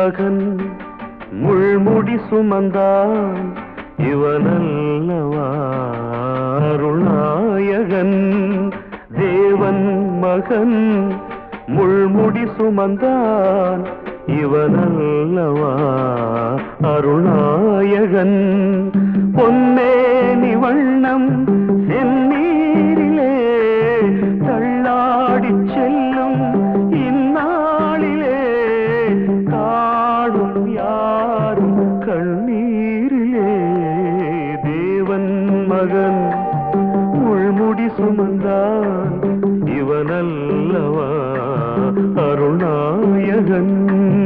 மகன் முள்முடி சுமந்தான் இவனல்லவா அருள்நாயகன் தேவன் மகன் முள்முடி சுமந்தான் இவனல்லவா அருள்நாயகன் பொன்னேனி வண்ணம் செந்நீரிலே தள்ளாடிச் செல்லும் இந்நாளிலே காணும் யாரும் கண்ணீரிலே தேவன் மகன் உள்முடி சுமந்தான் இவனல்லவா அருணாயகன்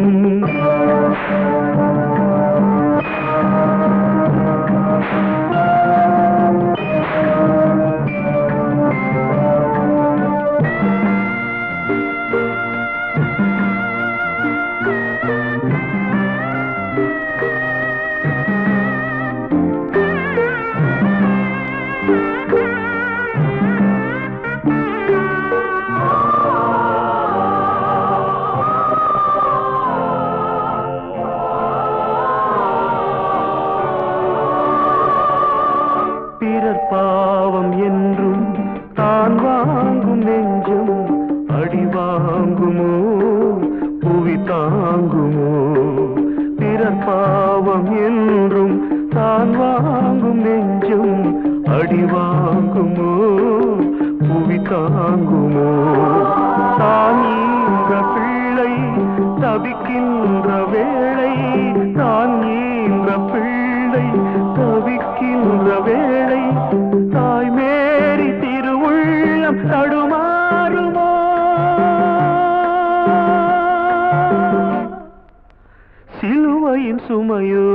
பிறர் பாவம் என்றும் தான் வாங்கும் நெஞ்சும் அடி வாங்குமோ புவி தாங்குமோ பிறர் பாவம் என்றும் தான் வாங்கும் நெஞ்சும் அடி வாங்குமோ புவி தாங்குமோ தான் ஈன்ற பிள்ளை தவிக்கின்ற வேளை தான் ஈன்ற பிள்ளை தவிக்கின்ற வேளை தாய் மேரி திருவுள்ளம் தடுமாறுமோ சிலுவையின் சுமையோ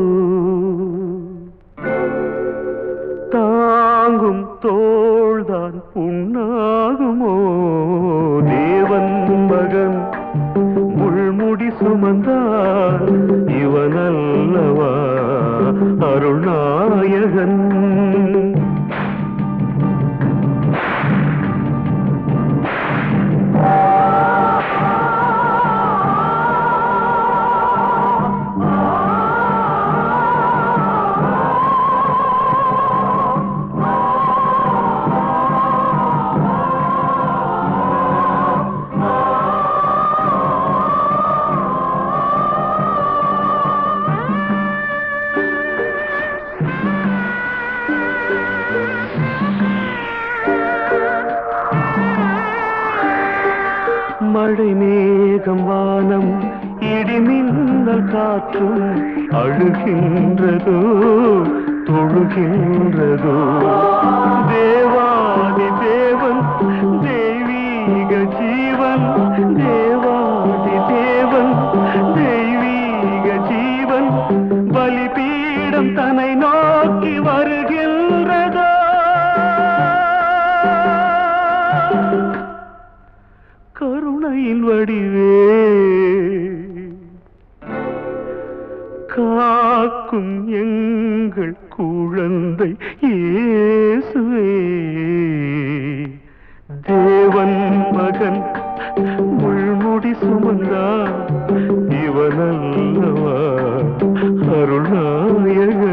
தாங்கும் தோள்தான் புண்ணாகுமோ தேவன் மகன் முள்முடி சுமந்தார் இவனல்லவா அருள்நாயகன் மழை மேகம் வானம் இடிமின்னல் காற்றும் அழுகின்றதோ தொழுகின்றதோ தேவாதி தேவன் தெய்வீக ஜீவன் தேவாதி தேவன் தெய்வீக ஜீவன் பலிபீடம் தன்னை நோக்கி வருகின்றதோ கருணையின் வடிவே காக்கும் எங்கள் குழந்தை இயேசுவே தேவன் மகன் முள்முடி சுமந்தா இவனல்லவா அருள்நாயகன்